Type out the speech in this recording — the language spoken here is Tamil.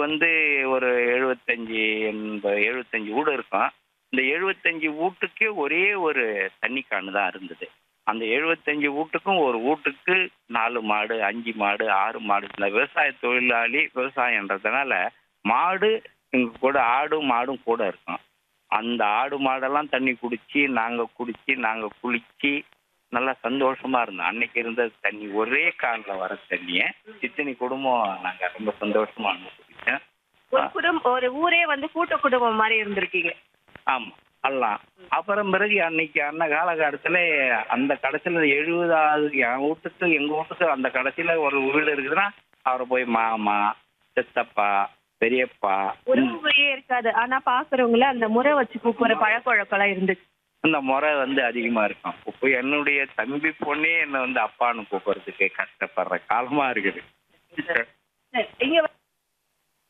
வந்து ஒரு எழுபத்தஞ்சி எண்பது எழுபத்தஞ்சி வீடு இருக்கும் இந்த எழுபத்தஞ்சி வீட்டுக்கு ஒரே ஒரு தண்ணி காணு தான் இருந்தது அந்த எழுபத்தஞ்சி வீட்டுக்கும் ஒரு வீட்டுக்கு நாலு மாடு அஞ்சு மாடு ஆறு மாடு இந்த விவசாய தொழிலாளி விவசாயன்றதுனால மாடு எங்க கூட ஆடும் மாடும் கூட இருக்கும் அந்த ஆடு மாடெல்லாம் தண்ணி குடிச்சு நாங்க குடிச்சு நாங்க குளிச்சு நல்லா சந்தோஷமா இருந்தோம் அன்னைக்கு இருந்த தண்ணி ஒரே காலில் வர தண்ணிய இத்தனை குடும்பம் நாங்க ரொம்ப சந்தோஷமா அனுபவிச்சோம் ஒரு குடும்பம் ஒரு ஊரே வந்து கூட்ட குடும்பம் மாதிரி இருந்திருக்கீங்க ஆமா எல்லாம் அப்புறம் பிறகு அன்னைக்கு அந்த காலகட்டத்துல அந்த கடைசியில எழுபதாவது என் வீட்டுக்கு எங்க வீட்டுக்கு அந்த கடைசியில ஒரு வீடு இருக்குதுன்னா அவரை போய் மாமா சித்தப்பா பெரியப்பா உறவு முறையே இருக்காது ஆனா பாக்குறவங்கள அந்த முறை வச்சு கூப்பிடுற பழக்க வழக்கம் இருந்துச்சு இந்த முறை வந்து அதிகமா இருக்கும் இப்போ என்னுடைய தம்பி பொண்ணே என்னை வந்து அப்பான்னு கூப்பிடுறதுக்கு கஷ்டப்படுற காலமா இருக்குது சரி, இங்க வந்து